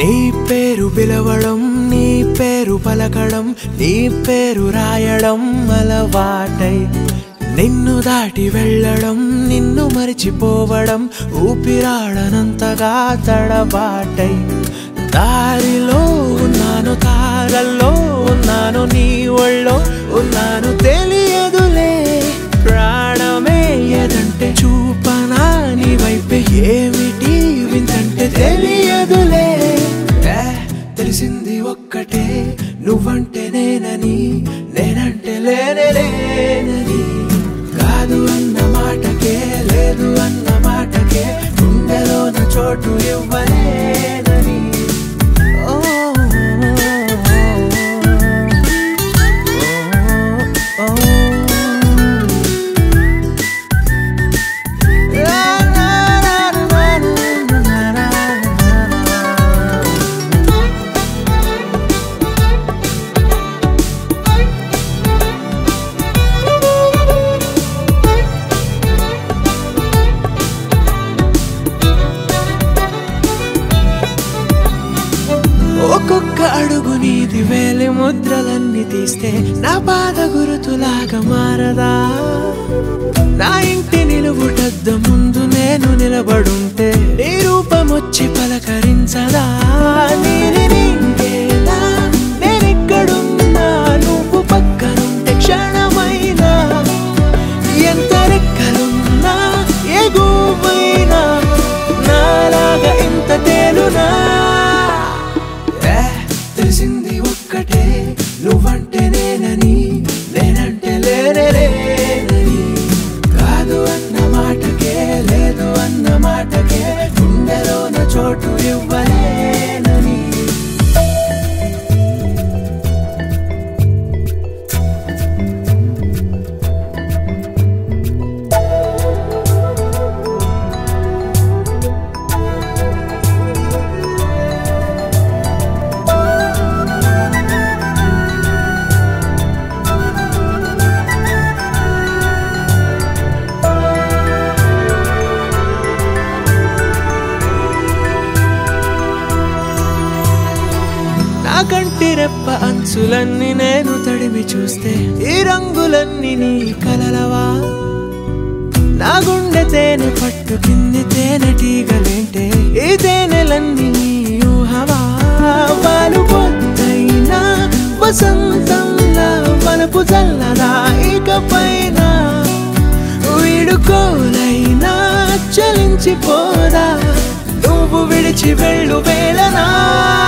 నీ పేరు పిలవడం నీ పేరు పలకడం నీ పేరు రాయడం అలవాటై నిన్ను దాటి వెళ్ళడం నిన్ను మరిచిపోవడం ఊపిరాడనంతగా తడబాటై దారిలో ఉన్నాను తారల్లో ఉన్నాను నీ ఒళ్ళో ఉన్నాను తెలియదులే ప్రాణమే ఏదంటే చూపనా నీ వైపే ఏమిటి వింతంటే తెలియదులే ఏ, తెలిసింది ఒక్కటే నువ్వంటే నేనని నేనంటే లేనే లేనని కాదు అన్న మాటకే లేదు అన్న మాటకే గుండెలోన చోటు ఇవ్వలేనని ఓ, ఓ, ఓ, ఓ. ఒక్కొక్క అడుగు నీది వేలి ముద్రలన్నీ తీస్తే నా పాద గురుతులాగా మారదా నా ఇంటి నిలువుటద్ద ముందు నేను నిలబడుంటే నీ రూపం వచ్చి పలకరించదా నీది నీకేనా నేనెక్కడున్నా నువ్వు పక్కనుంటే క్షణమైనా ఎంత రెక్కలున్నా ఎగువైనా నాలాగా ఇంత తేలునా ఏ, తెలిసింది ఒక్కటే నువ్వంటే నేనని నేనంటే లేనే లేనని కాదు అన్న మాటకే లేదు అన్న మాటకే గుండెలోన చోటు ఇవ్వలేనని నా కంటి రెప్ప అంచులన్నీ నేను తడిమి చూస్తే ఈ రంగులన్నీ నీ కలలవా నా గుండె తేనె పట్టు కింది తేనె టీగలేంటే ఈ తేనెలన్నీ నీ ఊహవా వాలు పొద్దైనా వసంతంలా వలపు చల్లదా ఇకపైన వీడుకోలైనా చలించిపోదా నువ్వు విడిచి వెళ్ళు వేళనా